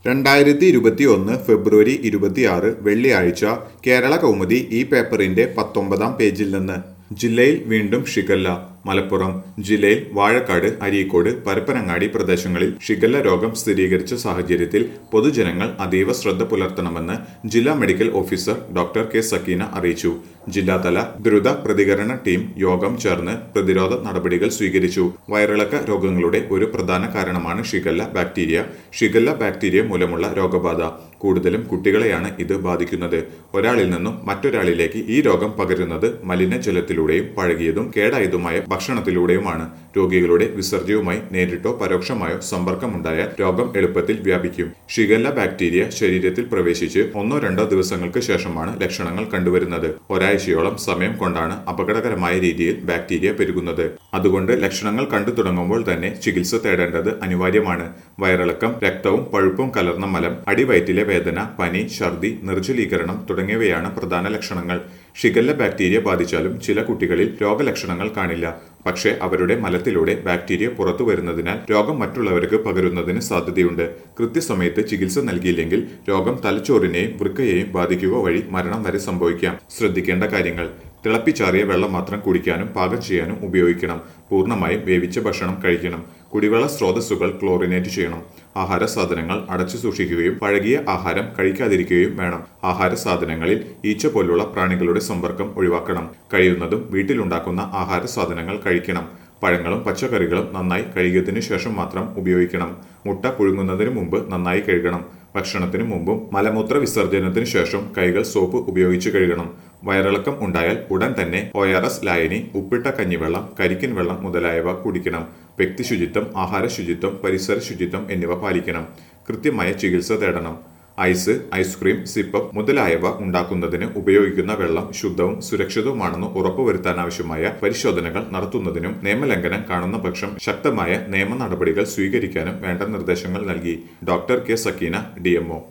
രണ്ടായിരത്തി ഇരുപത്തി ഒന്ന് ഫെബ്രുവരി ഇരുപത്തിയാറ് വെള്ളിയാഴ്ച കേരള കൗമുദി ഈ പേപ്പറിന്റെ പത്തൊമ്പതാം പേജിൽ നിന്ന് ജില്ലയിൽ വീണ്ടും ഷിഗല്ല മലപ്പുറം ജില്ലയിൽ വാഴക്കാട് അരീക്കോട് പരപ്പനങ്ങാടി പ്രദേശങ്ങളിൽ ഷിഗല്ല രോഗം സ്ഥിരീകരിച്ച സാഹചര്യത്തിൽ പൊതുജനങ്ങൾ അതീവ ശ്രദ്ധ പുലർത്തണമെന്ന് ജില്ലാ medical officer doctor K Sakeena അറിയിച്ചു ജില്ലാതല ദ്രുത പ്രതികരണ ടീം യോഗം ചേർന്ന് പ്രതിരോധ നടപടികൾ സ്വീകരിച്ചു വയറിളക്ക രോഗങ്ങളുടെ ഒരു പ്രധാന കാരണമാണ് ഷിഗല്ല ബാക്ടീരിയ ഷിഗല്ല ബാക്ടീരിയ മൂലമുള്ള രോഗബാധ കൂടുതലും കുട്ടികളെയാണ് ഇത് ബാധിക്കുന്നത് ഒരാളിൽ നിന്നും മറ്റൊരാളിലേക്ക് ഈ രോഗം പകരുന്നത് മലിനജലത്തിലൂടെയും പഴകിയതും കേടായതുമായ ഭക്ഷണത്തിലൂടെയുമാണ് രോഗികളുടെ വിസർജ്യവുമായി നേരിട്ടോ പരോക്ഷമായോ സമ്പർക്കമുണ്ടായാൽ രോഗം എളുപ്പത്തിൽ വ്യാപിക്കും ഷിഗല്ല ബാക്ടീരിയ ശരീരത്തിൽ പ്രവേശിച്ച് ഒന്നോ രണ്ടോ ദിവസങ്ങൾക്ക് ശേഷമാണ് ലക്ഷണങ്ങൾ കണ്ടുവരുന്നത് ഒരാഴ്ചയോളം സമയം കൊണ്ടാണ് അപകടകരമായ രീതിയിൽ ബാക്ടീരിയ പെരുകുന്നത് അതുകൊണ്ട് ലക്ഷണങ്ങൾ കണ്ടു തുടങ്ങുമ്പോൾ തന്നെ ചികിത്സ തേടേണ്ടത് അനിവാര്യമാണ് വയറിളക്കം രക്തവും പഴുപ്പും കലർന്ന മലം അടിവയറ്റിലെ വേദന പനി ഛർദി നിർജ്ജലീകരണം തുടങ്ങിയവയാണ് പ്രധാന ലക്ഷണങ്ങൾ ഷിഗല്ല ബാക്ടീരിയ ബാധിച്ചാലും ചില കുട്ടികളിൽ രോഗലക്ഷണങ്ങൾ കാണില്ല പക്ഷേ അവരുടെ മലത്തിലൂടെ ബാക്ടീരിയ പുറത്തു വരുന്നതിനാൽ രോഗം മറ്റുള്ളവർക്ക് പകരുന്നതിന് സാധ്യതയുണ്ട് കൃത്യസമയത്ത് ചികിത്സ നൽകിയില്ലെങ്കിൽ രോഗം തലച്ചോറിനെയും വൃക്കയെയും ബാധിക്കുക വഴി മരണം വരെ സംഭവിക്കാം ശ്രദ്ധിക്കേണ്ട കാര്യങ്ങൾ തിളപ്പിച്ചാറിയ വെള്ളം മാത്രം കുടിക്കാനും പാകം ചെയ്യാനും ഉപയോഗിക്കണം പൂർണ്ണമായും വേവിച്ച ഭക്ഷണം കഴിക്കണം കുടിവെള്ള സ്രോതസ്സുകൾ ക്ലോറിനേറ്റ് ചെയ്യണം ആഹാര സാധനങ്ങൾ അടച്ചു സൂക്ഷിക്കുകയും പഴകിയ ആഹാരം കഴിക്കാതിരിക്കുകയും വേണം ആഹാര സാധനങ്ങളിൽ ഈച്ച പോലുള്ള പ്രാണികളുടെ സമ്പർക്കം ഒഴിവാക്കണം കഴിയുന്നതും വീട്ടിലുണ്ടാക്കുന്ന ആഹാര സാധനങ്ങൾ കഴിക്കണം പഴങ്ങളും പച്ചക്കറികളും നന്നായി കഴുകിയതിനു ശേഷം മാത്രം ഉപയോഗിക്കണം മുട്ട പുഴുങ്ങുന്നതിന് മുമ്പ് നന്നായി കഴുകണം ഭക്ഷണത്തിനു മുമ്പും മലമൂത്ര വിസർജനത്തിനു ശേഷം കൈകൾ സോപ്പ് ഉപയോഗിച്ച് കഴുകണം വയറിളക്കം ഉണ്ടായാൽ ഉടൻ തന്നെ ഒ ആർ എസ് ലായനി ഉപ്പിട്ട കഞ്ഞിവെള്ളം കരിക്കിൻ വെള്ളം മുതലായവ കുടിക്കണം വ്യക്തി ശുചിത്വം ആഹാര ശുചിത്വം പരിസര ശുചിത്വം എന്നിവ പാലിക്കണം കൃത്യമായ ചികിത്സ തേടണം ഐസ് ഐസ്ക്രീം സിപ്പപ്പ് മുതലായവ ഉണ്ടാക്കുന്നതിന് ഉപയോഗിക്കുന്ന വെള്ളം ശുദ്ധവും സുരക്ഷിതവുമാണെന്ന് ഉറപ്പുവരുത്താനാവശ്യമായ പരിശോധനകൾ നടത്തുന്നതിനും നിയമലംഘനം കാണുന്ന പക്ഷം ശക്തമായ നിയമ നടപടികൾ സ്വീകരിക്കാനും വേണ്ട നിർദ്ദേശങ്ങൾ നൽകി ഡോക്ടർ കെ സക്കീന ഡി